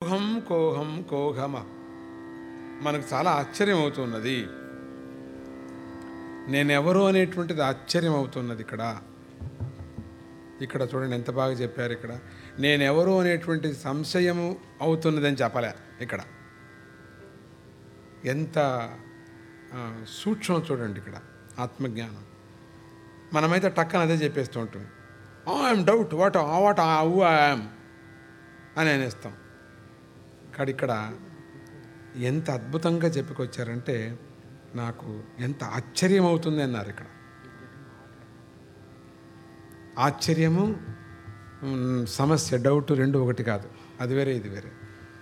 కోహం కోహం కోహమ మనకు చాలా ఆశ్చర్యం అవుతున్నది నేనెవరు అనేటువంటిది ఆశ్చర్యం అవుతున్నది ఇక్కడ ఇక్కడ చూడండి ఎంత బాగా చెప్పారు ఇక్కడ నేనెవరు అనేటువంటి సంశయము అవుతున్నదని చెప్పలే ఇక్కడ ఎంత ఆ, సూక్ష్మం చూడండి ఇక్కడ ఆత్మజ్ఞానం మనమైతే టక్కన అదే చెప్పేస్తూ ఉంటాం I'm doubt what what who I'm అని అనేస్తాం కానీ ఇక్కడ ఎంత అద్భుతంగా చెప్పుకొచ్చారంటే నాకు ఎంత ఆశ్చర్యం అవుతుంది అన్నారు ఇక్కడ ఆశ్చర్యము మ్, సమస్య డౌట్ రెండు ఒకటి కాదు అది వేరే ఇది వేరే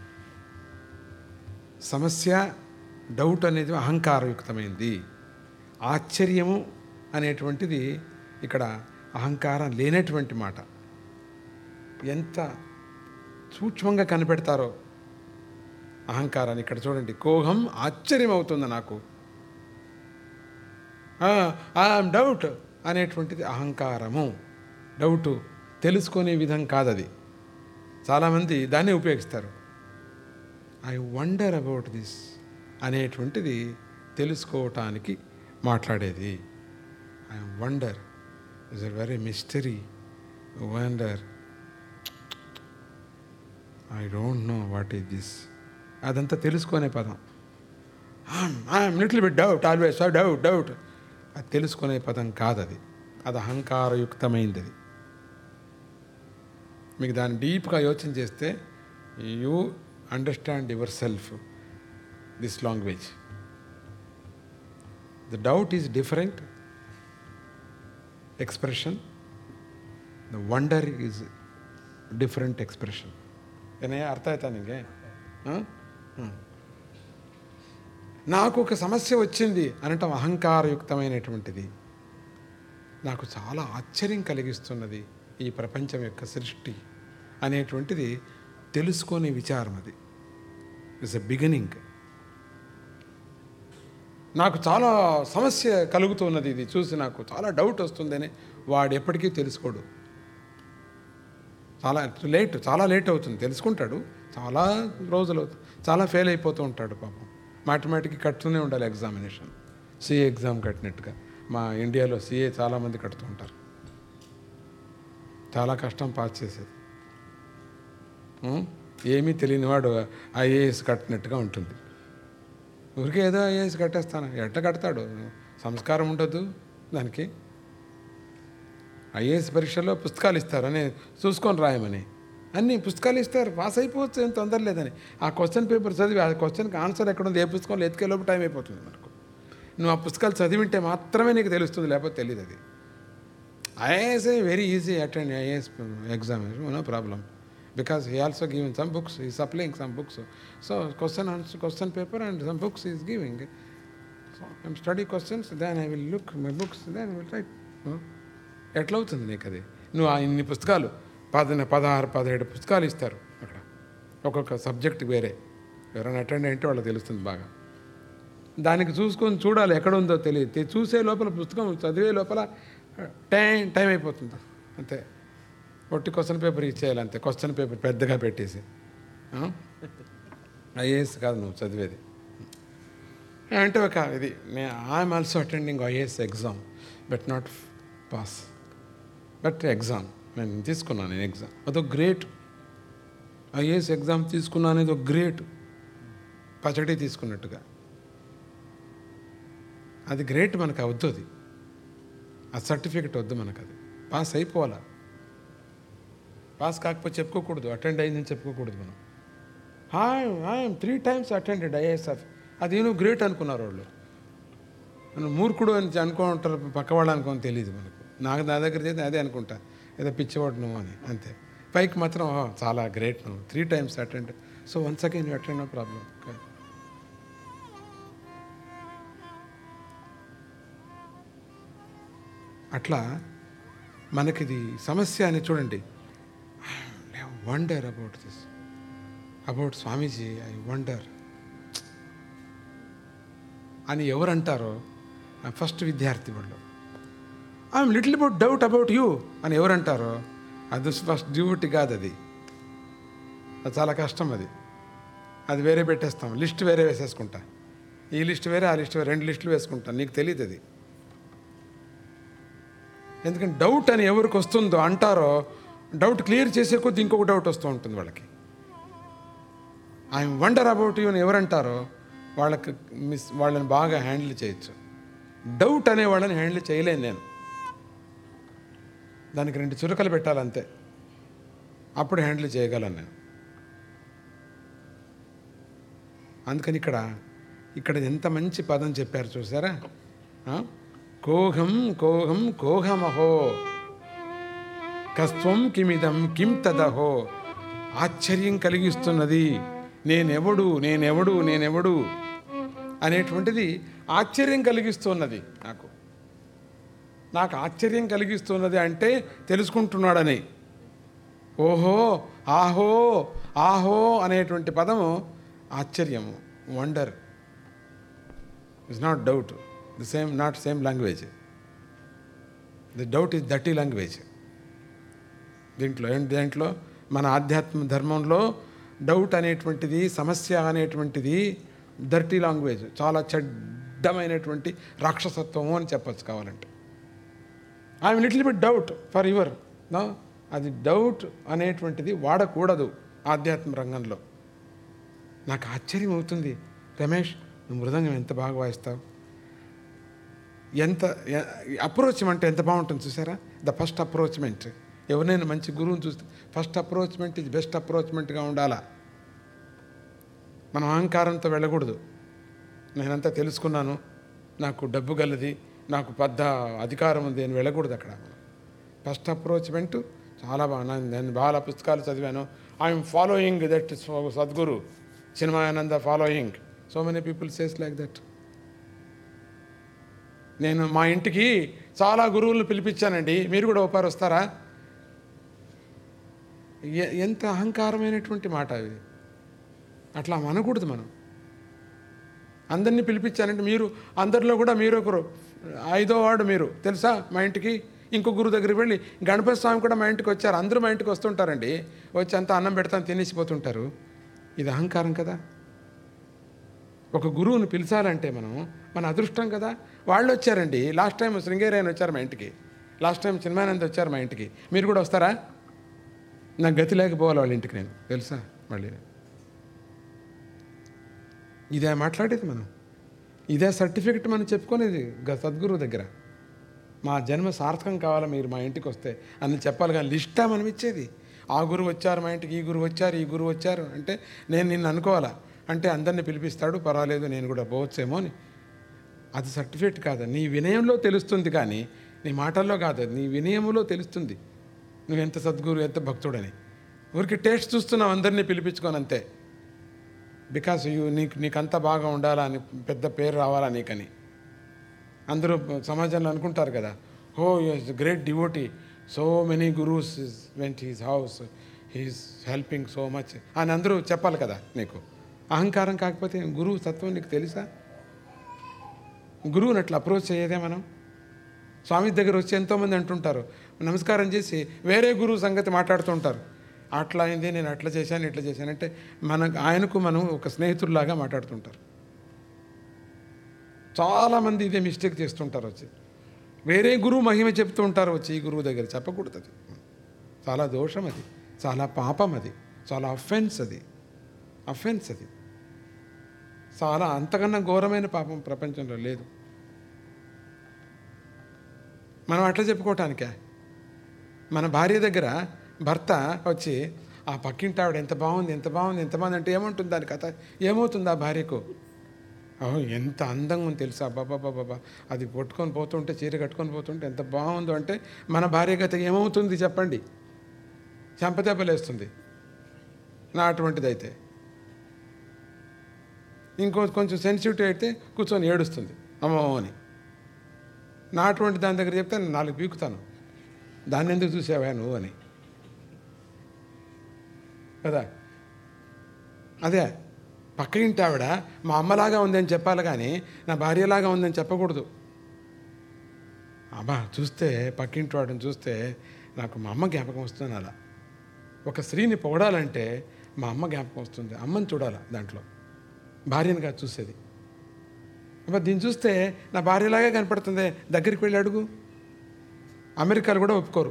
సమస్య డౌట్ అనేది అహంకారయుక్తమైంది ఆశ్చర్యము అనేటువంటిది ఇక్కడ అహంకారం లేనటువంటి మాట ఎంత సూక్ష్మంగా కనిపెడతారో అహంకారాన్ని ఇక్కడ చూడండి కోహం ఆశ్చర్యం అవుతుంది నాకు ఐఎమ్ డౌట్ అనేటువంటిది అహంకారము డౌటు తెలుసుకునే విధం కాదది చాలామంది దాన్నే ఉపయోగిస్తారు ఐ వండర్ అబౌట్ దిస్ అనేటువంటిది తెలుసుకోవటానికి మాట్లాడేది I wonder is a very mystery wonder I don't know what is this అదంతా తెలుసుకునే పదం I'm little bit doubt always doubt doubt అది తెలుసుకునే పదం కాదు అది అది అహంకారయుక్తమైంది అది మీకు దాన్ని డీప్గా యోచన చేస్తే you understand yourself this language the doubt is different expression the wonder is different expression ಏನೇ ಅರ್ಥ ಆಯ್ತಾ ನಿಮಗೆ నాకు ఒక సమస్య వచ్చింది అనటం అహంకారయుక్తమైనటువంటిది నాకు చాలా ఆశ్చర్యం కలిగిస్తున్నది ఈ ప్రపంచం యొక్క సృష్టి అనేటువంటిది తెలుసుకునే విచారం అది ఇట్స్ ఎ బిగినింగ్ నాకు చాలా సమస్య కలుగుతున్నది ఇది చూసి నాకు చాలా డౌట్ వస్తుందని వాడు ఎప్పటికీ తెలుసుకోడు చాలా లేట్ చాలా లేట్ అవుతుంది తెలుసుకుంటాడు చాలా రోజులు అవుతుంది చాలా ఫెయిల్ అయిపోతూ ఉంటాడు పాపం మాథమెటిక్ కడుతూనే ఉండాలి ఎగ్జామినేషన్ సిఏ ఎగ్జామ్ కట్టినట్టుగా మా ఇండియాలో సిఏ చాలామంది కడుతూ ఉంటారు చాలా కష్టం పాస్ చేసేది ఉం? ఏమీ తెలియని వాడు ఐఏఎస్ కట్టినట్టుగా ఉంటుంది ఊరికే ఏదో ఐఏఎస్ కట్టేస్తాను ఎట్ట కడతాడు సంస్కారం ఉండదు దానికి ఐఏఎస్ పరీక్షలో పుస్తకాలు ఇస్తారు అని చూసుకొని రాయమని అన్ని పుస్తకాలు ఇస్తారు పాస్ అయిపోవచ్చు ఏం తొందర లేదని ఆ క్వశ్చన్ పేపర్ చదివి ఆ క్వశ్చన్కి ఆన్సర్ ఎక్కడ ఉంది ఏ పుస్తకంలో ఎత్తుకెళ్ళేపు టైం అయిపోతుంది మనకు నువ్వు ఆ పుస్తకాలు చదివింటే మాత్రమే నీకు తెలుస్తుంది లేకపోతే తెలియదు అది IAS very easy attend IAS examination no problem because he also giving some books he supplying some books so question answer question paper and some books is giving so I'm study questions then I will look my books then will write ఎట్లా అవుతుంది నీకు అది నువ్వు ఆ ఇన్ని పుస్తకాలు పదిన పదహారు పదిహేడు పుస్తకాలు ఇస్తారు అక్కడ ఒక్కొక్క సబ్జెక్ట్ వేరే ఎవరైనా అటెండ్ అయితే వాళ్ళకి తెలుస్తుంది బాగా దానికి చూసుకొని చూడాలి ఎక్కడ ఉందో తెలియదు తె- చూసే లోపల పుస్తకం చదివే లోపల టైం టైం అయిపోతుంది అంతే ఒట్టి క్వశ్చన్ పేపర్ ఇచ్చేయాలి అంతే క్వశ్చన్ పేపర్ పెద్దగా పెట్టేసి ఐఏఎస్ కాదు నువ్వు చదివేది అంటే ఒక ఇది I'm also attending IAS exam but not pass but exam నేను తీసుకున్నాను నేను ఎగ్జామ్ అదొక గ్రేట్ ఐఏఎస్ ఎగ్జామ్ తీసుకున్నా అనేది ఒక గ్రేట్ పచ్చడి తీసుకున్నట్టుగా అది గ్రేట్ మనకు అవద్దు అది ఆ సర్టిఫికెట్ వద్దు మనకు అది పాస్ అయిపోవాలా పాస్ కాకపోతే చెప్పుకోకూడదు అటెండ్ అయిందని చెప్పుకోకూడదు మనం hi I'm three times attended ఐఏఎస్ఎఫ్ అది నువ్వు గ్రేట్ అనుకున్నారు వాళ్ళు మనం మూర్ఖుడు అని అనుకో ఉంటారు పక్క వాళ్ళు అనుకోని తెలియదు మనకు నాకు నా దగ్గర చేస్తే అదే అనుకుంటా ఏదో పిచ్చివాడు నువ్వు అని అంతే పైకి మాత్రం "ఓ, చాలా గ్రేట్ నువ్వు three times attend so once again you attend no problem అట్లా మనకిది సమస్య అని చూడండి wonder about this about Swamiji I wonder అని ఎవరు అంటారో ఫస్ట్ విద్యార్థి వాళ్ళు I'm little about doubt about you అని ఎవరు అంటారో అది ఫస్ట్ డ్యూటీ కాదు అది అది చాలా కష్టం అది అది వేరే పెట్టేస్తాం లిస్ట్ వేరే వేసేసుకుంటా ఈ లిస్ట్ వేరే ఆ లిస్ట్ వేరే రెండు లిస్టులు వేసుకుంటా నీకు తెలియదు అది ఎందుకంటే డౌట్ అని ఎవరికి వస్తుందో అంటారో డౌట్ క్లియర్ చేసే కొద్దీ ఇంకొక డౌట్ వస్తూ ఉంటుంది వాళ్ళకి ఐఎమ్ వండర్ అబౌట్ యూ అని ఎవరంటారో వాళ్ళకి మిస్ వాళ్ళని బాగా హ్యాండిల్ చేయొచ్చు డౌట్ అనే వాళ్ళని హ్యాండిల్ చేయలేను నేను దానికి రెండు చురకలు పెట్టాలంతే అప్పుడు హ్యాండిల్ చేయగలను నేను అందుకని ఇక్కడ ఇక్కడ ఎంత మంచి పదం చెప్పారు చూసారా ఆ? కోహం కోహం కోహమహో కస్త్వం కిమిదం కిం తదహో ఆశ్చర్యం కలిగిస్తున్నది నేనెవడు నేనెవడు నేనెవడు అనేటువంటిది ఆశ్చర్యం కలిగిస్తున్నది నాకు నాకు ఆశ్చర్యం కలిగిస్తున్నది అంటే తెలుసుకుంటున్నాడని ఓహో ఆహో ఆహో అనేటువంటి పదము ఆశ్చర్యము wonder it's not doubt the same not same language the doubt is that language దీంట్లో ఏంటి దీంట్లో మన ఆధ్యాత్మ ధర్మంలో డౌట్ అనేటువంటిది సమస్య అనేటువంటిది దర్టీ లాంగ్వేజ్ చాలా చెడ్డమైనటువంటి రాక్షసత్వము అని చెప్పచ్చు కావాలంటే I'm little bit doubt for your no అది డౌట్ అనేటువంటిది వాడకూడదు ఆధ్యాత్మ రంగంలో నాకు ఆశ్చర్యం అవుతుంది రమేష్ నువ్వు మృదంగం ఎంత బాగా వాయిస్తావు ఎంత అప్రోచ్మెంట్ ఎంత బాగుంటుంది చూసారా ద ఫస్ట్ అప్రోచ్మెంట్ ఎవరైనా మంచి గురువుని చూస్తే ఫస్ట్ అప్రోచ్మెంట్ ఇది బెస్ట్ అప్రోచ్మెంట్గా ఉండాలా మనం అహంకారంతో వెళ్ళకూడదు నేనంతా తెలుసుకున్నాను నాకు డబ్బు గలది నాకు పెద్ద అధికారం ఉంది అని వెళ్ళకూడదు అక్కడ ఫస్ట్ అప్రోచ్మెంట్ చాలా బాగా నేను- నేను చాలా పుస్తకాలు చదివాను I'm following that Sadguru Chinmayananda following so many people says like that నేను మా ఇంటికి చాలా గురువులను పిలిపించానండి మీరు కూడా ఒకసారి వస్తారా ఎ- ఎంత అహంకారమైనటువంటి మాట ఇది అట్లా అనకూడదు మనం అందరినీ పిలిపించానంటే మీరు అందరిలో కూడా మీరు ఒకరు ఐదో వాడు మీరు తెలుసా మా ఇంటికి ఇంకో గురువు దగ్గరికి వెళ్ళి గణపతి స్వామి కూడా మా ఇంటికి వచ్చారు అందరూ మా ఇంటికి వస్తుంటారండి వచ్చి అంతా అన్నం పెడతాను తినేసిపోతుంటారు ఇది అహంకారం కదా ఒక గురువుని పిలిచాలంటే మనం మన అదృష్టం కదా వాళ్ళు వచ్చారండి లాస్ట్ టైం శృంగేరి ఆయన వచ్చారు మా ఇంటికి లాస్ట్ టైం చిన్మానంద్ వచ్చారు మా ఇంటికి మీరు కూడా వస్తారా నాకు గతి లేకపోవాలి వాళ్ళ ఇంటికి నేను తెలుసా మళ్ళీ ఇదే మాట్లాడేది మనం ఇదే సర్టిఫికెట్ మనం చెప్పుకునేది గ- సద్గురువు దగ్గర మా జన్మ సార్థకం కావాలా మీరు మా ఇంటికి వస్తే అని చెప్పాలి కానీ లిస్టా మనం ఇచ్చేది ఆ గురువు వచ్చారు మా ఇంటికి ఈ గురువు వచ్చారు ఈ గురువు వచ్చారు అంటే నేను నిన్ను అనుకోవాలా అంటే అందరిని పిలిపిస్తాడు పర్వాలేదు నేను కూడా పోవచ్చేమో అని అది సర్టిఫికేట్ కాదు నీ వినయంలో తెలుస్తుంది కానీ నీ మాటల్లో కాదు నీ వినయములో తెలుస్తుంది నువ్వు ఎంత సద్గురు ఎంత భక్తుడని ఊరికి టేస్ట్ చూస్తున్నావు అందరినీ పిలిపించుకొని అంతే బికాస్ యూ నీకు నీకంతా బాగా ఉండాలా అని పెద్ద పేరు రావాలా నీకని అందరూ సమాజంలో అనుకుంటారు కదా who is great devotee so many gurus went his house his helping so much అని అందరూ చెప్పాలి కదా నీకు అహంకారం కాకపోతే గురువు తత్వం నీకు తెలుసా గురువుని అట్లా అప్రోచ్ చేయదే మనం స్వామి దగ్గర వచ్చి ఎంతోమంది అంటుంటారు నమస్కారం చేసి వేరే గురువు సంగతి మాట్లాడుతుంటారు అట్లా అయింది నేను అట్లా చేశాను ఇట్లా చేశాను అంటే మన ఆయనకు మనం ఒక స్నేహితుల్లాగా మాట్లాడుతుంటారు చాలామంది ఇదే మిస్టేక్ చేస్తుంటారు వచ్చి వేరే గురువు మహిమ చెప్తూ ఉంటారు వచ్చి ఈ గురువు దగ్గర చెప్పకూడదు అది చాలా దోషం అది చాలా పాపం అది చాలా అఫెన్స్ అది అఫెన్స్ అది చాలా అంతకన్నా ఘోరమైన పాపం ప్రపంచంలో లేదు మనం అట్లా చెప్పుకోవటానికే మన భార్య దగ్గర భర్త వచ్చి ఆ పక్కింటి ఆవిడ ఎంత బాగుంది ఎంత బాగుంది ఎంత బాగుంది అంటే ఏముంటుంది దాని కథ ఏమవుతుంది ఆ భార్యకు ఓహో ఎంత అందంగా ఉంది తెలుసా బాబా బాబా అది పట్టుకొని పోతుంటే చీర కట్టుకొని పోతుంటే ఎంత బాగుందో అంటే మన భార్య గత ఏమవుతుంది చెప్పండి చెంపదెబ్బలేస్తుంది నా అటువంటిది అయితే ఇంకో కొంచెం సెన్సిటివ్ అయితే కూర్చొని ఏడుస్తుంది అమ్మో అని నా అటువంటి దాని దగ్గర చెప్తే నేను నాలుగు పీకుతాను దాన్ని ఎందుకు చూసావా నువ్వు అని కదా అదే పక్క ఇంటి ఆవిడ మా అమ్మలాగా ఉందని చెప్పాలి కానీ నా భార్యలాగా ఉందని చెప్పకూడదు అబ్బా చూస్తే పక్కింటి వాడిని చూస్తే నాకు మా అమ్మ జ్ఞాపకం వస్తుంది అలా ఒక స్త్రీని పొగడాలంటే మా అమ్మ జ్ఞాపకం వస్తుంది అమ్మని చూడాలి దాంట్లో భార్యను కాదు చూసేది అబ్బా దీన్ని చూస్తే నా భార్యలాగే కనపడుతుంది దగ్గరికి వెళ్ళి అడుగు అమెరికాలో కూడా ఒప్పుకోరు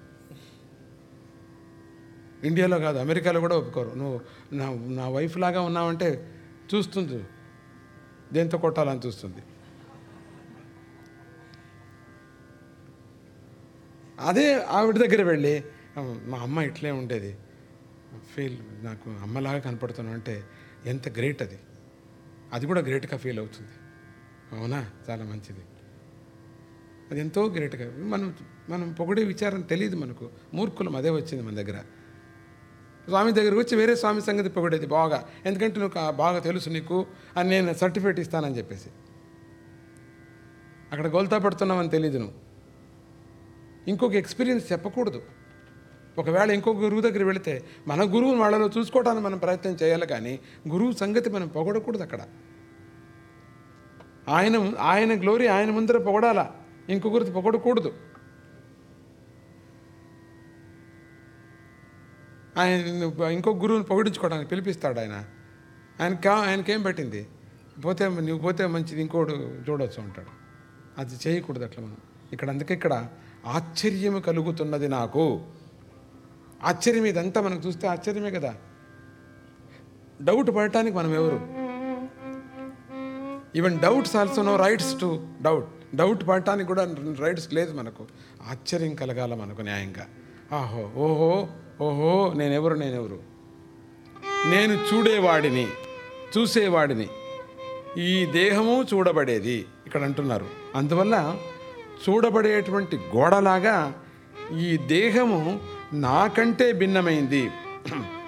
ఇండియాలో కాదు అమెరికాలో కూడా ఒప్పుకోరు నువ్వు నా నా వైఫ్ లాగా ఉన్నావంటే చూస్తుంది దేంతో కొట్టాలని చూస్తుంది అదే ఆవిడ దగ్గర వెళ్ళి మా అమ్మ ఇట్లే ఉండేది ఫీల్ నాకు అమ్మలాగా కనపడుతున్నావు అంటే ఎంత గ్రేట్ అది అది కూడా గ్రేట్గా ఫీల్ అవుతుంది అవునా చాలా మంచిది అది ఎంతో గ్రేట్గా మనం మనం పొగిడే విచారం తెలియదు మనకు మూర్ఖులం అదే వచ్చింది మన దగ్గర స్వామి దగ్గరకు వచ్చి వేరే స్వామి సంగతి పొగిడేది బాగా ఎందుకంటే నువ్వు కా- బాగా తెలుసు నీకు అని నేను సర్టిఫికేట్ ఇస్తానని చెప్పేసి అక్కడ గోల్తా పడుతున్నావని తెలియదు నువ్వు ఇంకొక ఎక్స్పీరియన్స్ చెప్పకూడదు ఒకవేళ ఇంకొక గురువు దగ్గర వెళితే మన గురువుని వాళ్ళలో చూసుకోవడానికి మనం ప్రయత్నం చేయాలి కానీ గురువు సంగతి మనం పొగడకూడదు అక్కడ ఆయన ఆయన గ్లోరీ ఆయన ముందర పొగడాలా ఇంకొకరిది పొగడకూడదు ఆయన ఇంకొక గురువుని పొగిడించుకోవడానికి పిలిపిస్తాడు ఆయన ఆయన కా ఆయనకేం పెట్టింది పోతే నువ్వు పోతే మంచిది ఇంకోడు చూడొచ్చు అంటాడు అది చేయకూడదు అట్లా మనం ఇక్కడ అందుకే ఇక్కడ ఆశ్చర్యం కలుగుతున్నది నాకు ఆశ్చర్యం ఇదంతా మనకు చూస్తే ఆశ్చర్యమే కదా డౌట్ పడటానికి మనం ఎవరు even doubts also no rights to doubt doubt పడటానికి కూడా రైట్స్ లేదు మనకు ఆశ్చర్యం కలగాల మనకు న్యాయంగా ఆహో ఓహో ఓహో నేనెవరు నేనెవరు నేను చూడేవాడిని చూసేవాడిని ఈ దేహము చూడబడేది ఇక్కడ అంటున్నారు అందువల్ల చూడబడేటువంటి గోడలాగా ఈ దేహము నాకంటే భిన్నమైంది